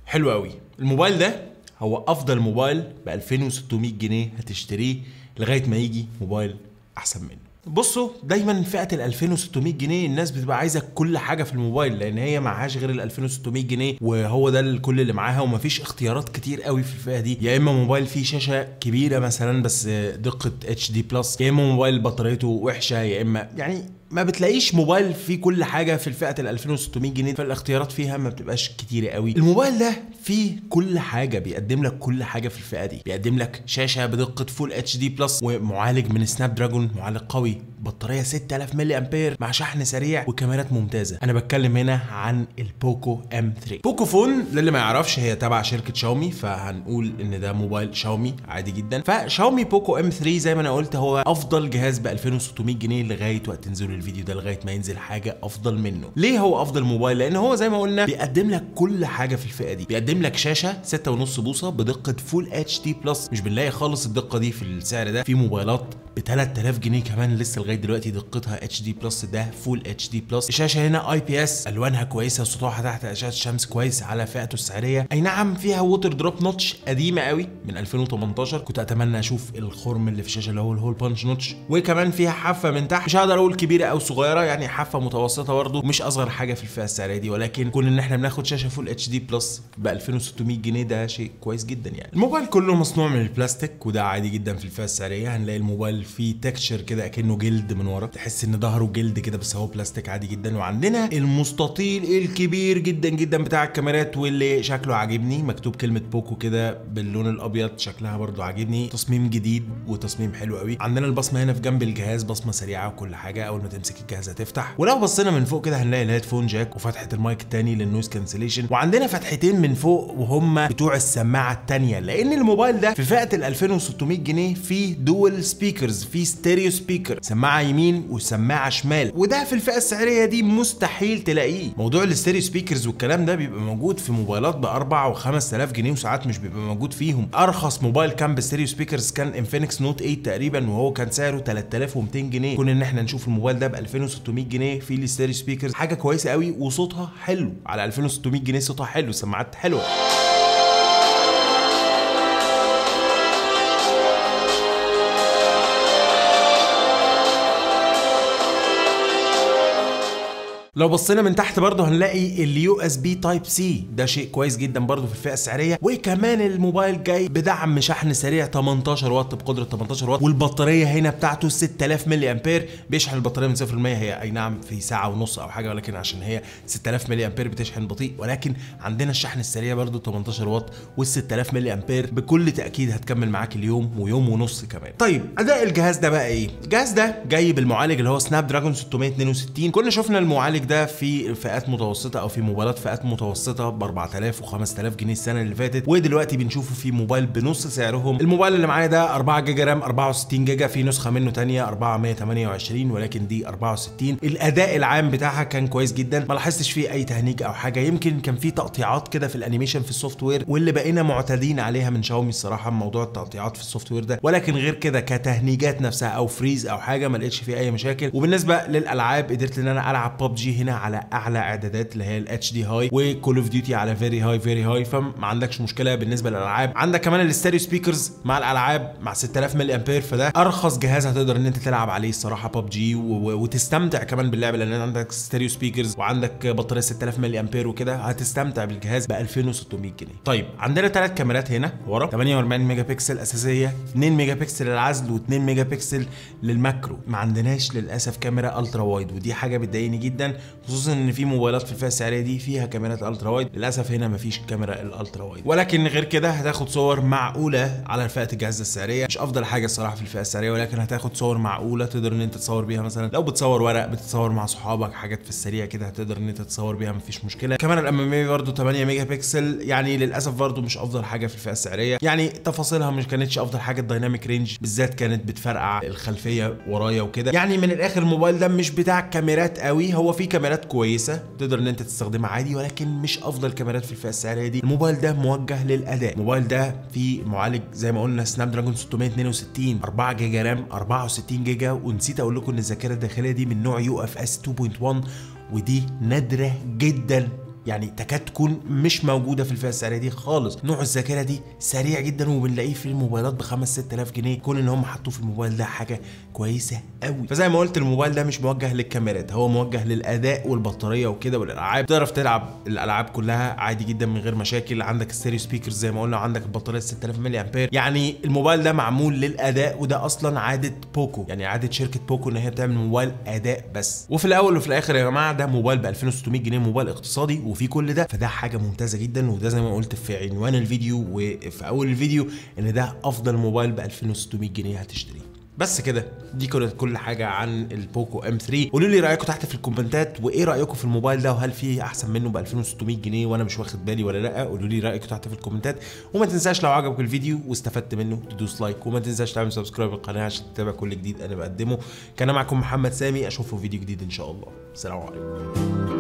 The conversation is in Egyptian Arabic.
حلو قوي الموبايل ده هو افضل موبايل ب 2600 جنيه هتشتريه لغايه ما يجي موبايل احسن منه بصوا دايما فئه ال 2600 جنيه الناس بتبقى عايزه كل حاجه في الموبايل لان هي معهاش غير ال 2600 جنيه وهو ده الكل اللي معاها ومفيش اختيارات كتير قوي في الفئه دي يا اما موبايل فيه شاشه كبيره مثلا بس دقه اتش دي بلس يا اما موبايل بطاريته وحشه يا اما يعني ما بتلاقيش موبايل فيه كل حاجه في الفئه ال 2600 جنيه فالاختيارات فيها ما بتبقاش كتيره قوي الموبايل ده فيه كل حاجه بيقدم لك كل حاجه في الفئه دي بيقدم لك شاشه بدقه فول اتش دي بلس ومعالج من سناب دراجون معالج قوي بطاريه 6000 ملي امبير مع شحن سريع وكاميرات ممتازه انا بتكلم هنا عن البوكو ام 3 بوكو فون للي ما يعرفش هي تبع شركه شاومي فهنقول ان ده موبايل شاومي عادي جدا فشاومي بوكو ام 3 زي ما انا قلت هو افضل جهاز ب 2600 جنيه لغايه وقت نزول الفيديو ده لغايه ما ينزل حاجه افضل منه ليه هو افضل موبايل لان هو زي ما قلنا بيقدم لك كل حاجه في الفئه دي بيقدم لك شاشه 6.5 بوصه بدقه فول اتش دي بلس مش بنلاقي خالص الدقه دي في السعر ده في موبايلات ب 3000 جنيه كمان لسه لغايه دلوقتي دقتها اتش دي بلس ده فول اتش دي بلس الشاشه هنا اي بي اس الوانها كويسه سطوعها تحت اشعه الشمس كويس على فئته السعريه اي نعم فيها ووتر دروب نوتش قديمه قوي من 2018 كنت اتمنى اشوف الخرم اللي في الشاشه اللي هو الهول بانش نوتش وكمان فيها حافه من تحت مش هقدر اقول كبيره او صغيره يعني حافه متوسطه برضه مش اصغر حاجه في الفئه السعريه دي ولكن كون ان احنا بناخد شاشه فول اتش دي بلس ب 2600 جنيه ده شيء كويس جدا يعني الموبايل كله مصنوع من البلاستيك وده عادي جدا في الفئه السعريه هنلاقي الموبايل فيه تكتشر كده اكنه جلد من ورا تحس ان ظهره جلد كده بس هو بلاستيك عادي جدا وعندنا المستطيل الكبير جدا جدا بتاع الكاميرات واللي شكله عاجبني مكتوب كلمه بوكو كده باللون الابيض شكلها برضو عاجبني تصميم جديد وتصميم حلو قوي عندنا البصمه هنا في جنب الجهاز بصمه سريعه وكل حاجه اول ما تمسك الجهاز هتفتح ولو بصينا من فوق كده هنلاقي الهيدفون جاك وفتحه المايك التاني للنويز كانسليشن وعندنا فتحتين من فوق وهم بتوع السماعه التانيه لان الموبايل ده في فئه ال 2600 جنيه فيه دول سبيكرز فيه ستيريو سبيكر سماعه يمين وسماعه شمال وده في الفئه السعريه دي مستحيل تلاقيه موضوع الستيريو سبيكرز والكلام ده بيبقى موجود في موبايلات ب 4 و5000 جنيه وساعات مش بيبقى موجود فيهم ارخص موبايل كان بستيريو سبيكرز كان انفينكس نوت 8 تقريبا وهو كان سعره 3200 جنيه كون ان احنا نشوف الموبايل ده ب 2600 جنيه فيه الستيريو سبيكرز حاجه كويسه قوي وصوتها حلو على 2600 جنيه صوتها حلو سماعات حلوه لو بصينا من تحت برضه هنلاقي اليو اس بي تايب سي ده شيء كويس جدا برضه في الفئه السعريه وكمان الموبايل جاي بدعم شحن سريع 18 واط بقدره 18 واط والبطاريه هنا بتاعته 6000 ملي امبير بيشحن البطاريه من 0 ل 100 هي اي نعم في ساعه ونص او حاجه ولكن عشان هي 6000 ملي امبير بتشحن بطيء ولكن عندنا الشحن السريع برضه 18 واط وال 6000 ملي امبير بكل تاكيد هتكمل معاك اليوم ويوم ونص كمان طيب اداء الجهاز ده بقى ايه الجهاز ده جاي بالمعالج اللي هو سناب دراجون 662 كنا شفنا المعالج ده في فئات متوسطه او في موبايلات فئات متوسطه ب 4000 و5000 جنيه السنه اللي فاتت ودلوقتي بنشوفه في موبايل بنص سعرهم الموبايل اللي معايا ده 4 جيجا رام 64 جيجا في نسخه منه ثانيه 428 ولكن دي 64 الاداء العام بتاعها كان كويس جدا ما لاحظتش فيه اي تهنيج او حاجه يمكن كان في تقطيعات كده في الانيميشن في السوفت وير واللي بقينا معتادين عليها من شاومي الصراحه موضوع التقطيعات في السوفت وير ده ولكن غير كده كتهنيجات نفسها او فريز او حاجه ما لقيتش فيه اي مشاكل وبالنسبه للالعاب قدرت ان انا العب ببجي هنا على اعلى اعدادات اللي هي الاتش دي هاي وكول اوف ديوتي على فيري هاي فيري هاي فما عندكش مشكله بالنسبه للالعاب عندك كمان الستيريو سبيكرز مع الالعاب مع 6000 ملي امبير فده ارخص جهاز هتقدر ان انت تلعب عليه الصراحه ببجي وتستمتع كمان باللعب لان عندك ستيريو سبيكرز وعندك بطاريه 6000 ملي امبير وكده هتستمتع بالجهاز ب 2600 جنيه طيب عندنا ثلاث كاميرات هنا ورا 48 ميجا بكسل اساسيه 2 ميجا بكسل للعزل و2 ميجا بكسل للماكرو ما عندناش للاسف كاميرا الترا وايد ودي حاجه بتضايقني جدا خصوصا ان في موبايلات في الفئه السعريه دي فيها كاميرات الترا وايد للاسف هنا مفيش كاميرا الالترا وايد ولكن غير كده هتاخد صور معقوله على فئه الجهاز السعريه مش افضل حاجه الصراحه في الفئه السعريه ولكن هتاخد صور معقوله تقدر ان انت تصور بيها مثلا لو بتصور ورق بتتصور مع صحابك حاجات في السريع كده هتقدر ان انت تصور بيها مفيش مشكله الكاميرا الاماميه برده 8 ميجا بكسل يعني للاسف برده مش افضل حاجه في الفئه السعريه يعني تفاصيلها مش كانتش افضل حاجه الدايناميك رينج بالذات كانت بتفرقع الخلفيه ورايا وكده يعني من الاخر الموبايل ده مش بتاع كاميرات قوي هو فيه كاميرات كويسه تقدر ان انت تستخدمها عادي ولكن مش افضل كاميرات في الفئه السعريه دي الموبايل ده موجه للاداء الموبايل ده فيه معالج زي ما قلنا سناب دراجون 662 4 جيجا رام 64 جيجا ونسيت اقول لكم ان الذاكره الداخليه دي من نوع يو اف اس 2.1 ودي نادره جدا يعني تكاد تكون مش موجوده في الفئه السعريه دي خالص نوع الذاكره دي سريع جدا وبنلاقيه في الموبايلات ب 5 6000 جنيه كون ان هم حطوه في الموبايل ده حاجه كويسه قوي فزي ما قلت الموبايل ده مش موجه للكاميرات هو موجه للاداء والبطاريه وكده والالعاب تعرف تلعب الالعاب كلها عادي جدا من غير مشاكل عندك ستيريو سبيكرز زي ما قلنا عندك البطاريه 6000 ملي امبير يعني الموبايل ده معمول للاداء وده اصلا عاده بوكو يعني عاده شركه بوكو ان هي تعمل موبايل اداء بس وفي الاول وفي الاخر يا جماعه ده موبايل ب 2600 جنيه موبايل اقتصادي وفي كل ده فده حاجه ممتازه جدا وده زي ما قلت في عنوان الفيديو وفي اول الفيديو ان ده افضل موبايل ب 2600 جنيه هتشتريه بس كده دي كانت كل حاجه عن البوكو ام 3 قولوا لي رايكم تحت في الكومنتات وايه رايكم في الموبايل ده وهل فيه احسن منه ب 2600 جنيه وانا مش واخد بالي ولا لا قولوا لي رايكم تحت في الكومنتات وما تنساش لو عجبك الفيديو واستفدت منه تدوس لايك وما تنساش تعمل سبسكرايب للقناه عشان تتابع كل جديد انا بقدمه كان معكم محمد سامي اشوفكم في فيديو جديد ان شاء الله السلام عليكم